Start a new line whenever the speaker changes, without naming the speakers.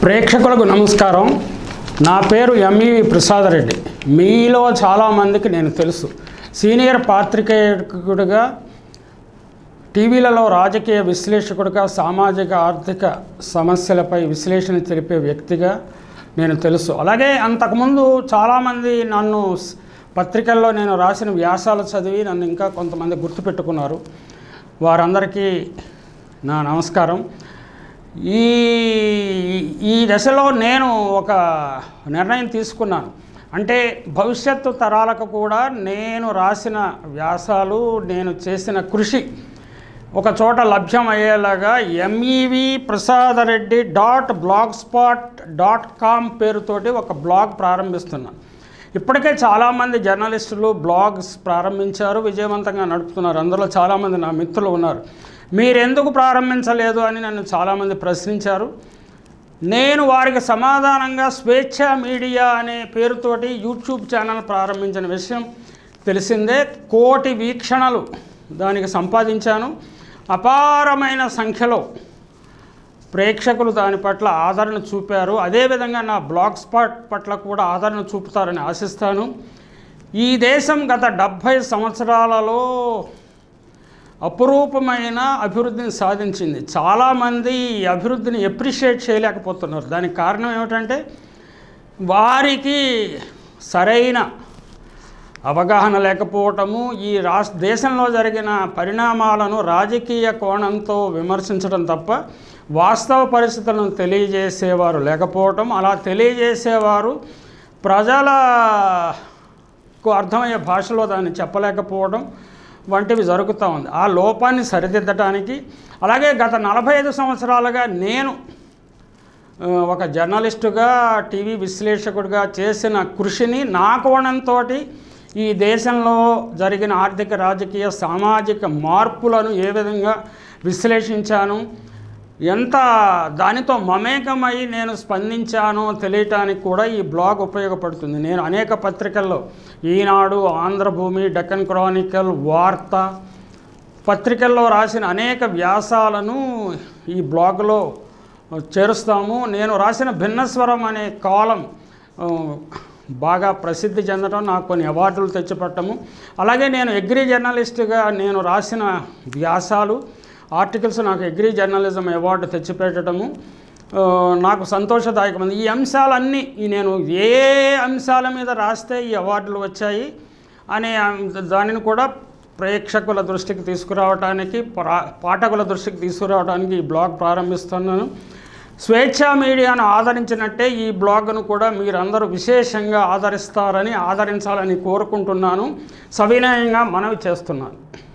ప్రేక్షకులకు నమస్కారం నా పేరు ఎంఈవి ప్రసాదరెడ్డి మీలో చాలామందికి నేను తెలుసు సీనియర్ పాత్రికేయుడిగా టీవీలలో రాజకీయ విశ్లేషకుడిగా సామాజిక ఆర్థిక సమస్యలపై విశ్లేషణ తెలిపే వ్యక్తిగా నేను తెలుసు అలాగే అంతకుముందు చాలామంది నన్ను స్- పత్రికల్లో నేను రాసిన వ్యాసాలు చదివి నన్ను ఇంకా కొంతమంది గుర్తుపెట్టుకున్నారు వారందరికీ నా నమస్కారం ఈ ఈ దశలో నేను ఒక నిర్ణయం తీసుకున్నాను అంటే భవిష్యత్తు తరాలకు కూడా నేను రాసిన వ్యాసాలు నేను చేసిన కృషి ఒక చోట లభ్యం అయ్యేలాగా MEV Prasadreddy dot blogspot dot com పేరుతోటి ఒక బ్లాగ్ ప్రారంభిస్తున్నాను ఇప్పటికే చాలామంది జర్నలిస్టులు బ్లాగ్స్ ప్రారంభించారు విజయవంతంగా నడుపుతున్నారు అందులో చాలామంది నా మిత్రులు ఉన్నారు మీరెందుకు ప్రారంభించలేదు అని నన్ను చాలామంది ప్రశ్నించారు నేను వారికి సమాధానంగా స్వేచ్ఛ మీడియా అనే పేరుతోటి యూట్యూబ్ ఛానల్ ప్రారంభించిన విషయం తెలిసిందే కోటి వీక్షణలు దానికి సంపాదించాను అపారమైన సంఖ్యలో ప్రేక్షకులు దాని పట్ల ఆదరణ చూపారు అదేవిధంగా నా బ్లాగ్ స్పాట్ పట్ల కూడా ఆదరణ చూపుతారని ఆశిస్తాను ఈ దేశం గత డెబ్భై సంవత్సరాలలో అపురూపమైన అభివృద్ధిని సాధించింది చాలామంది ఈ అభివృద్ధిని ఎప్రిషియేట్ చేయలేకపోతున్నారు దానికి కారణం ఏమిటంటే వారికి సరైన అవగాహన లేకపోవటము ఈ రాష్ట్ర దేశంలో జరిగిన పరిణామాలను రాజకీయ కోణంతో విమర్శించడం తప్ప వాస్తవ పరిస్థితులను తెలియజేసేవారు లేకపోవటం అలా తెలియజేసేవారు ప్రజలకు అర్థమయ్యే భాషలో దాన్ని చెప్పలేకపోవడం వంటివి జరుగుతూ ఉంది ఆ లోపాన్ని సరిదిద్దటానికి అలాగే గత నలభై ఐదు సంవత్సరాలుగా నేను ఆ, ఒక జర్నలిస్టుగా టీవీ విశ్లేషకుడిగా చేసిన కృషిని నా కోణంతో ఈ దేశంలో జరిగిన ఆర్థిక రాజకీయ సామాజిక మార్పులను ఏ విధంగా విశ్లేషించాను ఎంత దానితో మమేకమై నేను స్పందించానో తెలియటానికి కూడా ఈ బ్లాగ్ ఉపయోగపడుతుంది నేను అనేక పత్రికల్లో ఈనాడు ఆంధ్రభూమి డెక్కన్ క్రానికల్ వార్త పత్రికల్లో రాసిన అనేక వ్యాసాలను ఈ బ్లాగ్లో చేరుస్తాము నేను రాసిన భిన్నస్వరం అనే కాలం ఆ, బాగా ప్రసిద్ధి చెందడం నాకు కొన్ని అవార్డులు తెచ్చిపెట్టము అలాగే నేను అగ్రి జర్నలిస్ట్గా నేను రాసిన వ్యాసాలు ఆర్టికల్స్ నాకు అగ్రి జర్నలిజం అవార్డు తెచ్చిపెట్టడము ఆ, నాకు సంతోషదాయకమైంది ఈ అంశాలన్నీ ఈ నేను ఏ అంశాల మీద రాస్తే ఈ అవార్డులు వచ్చాయి అనే అం- దానిని కూడా ప్రేక్షకుల దృష్టికి తీసుకురావడానికి ప్రా పాఠకుల దృష్టికి తీసుకురావడానికి ఈ బ్లాగ్ ప్రారంభిస్తున్నాను స్వేచ్ఛ మీడియాను ఆదరించినట్టే ఈ బ్లాగ్ను కూడా మీరందరూ విశేషంగా ఆదరిస్తారని ఆదరించాలని కోరుకుంటున్నాను సవినయంగా మనవి చేస్తున్నాను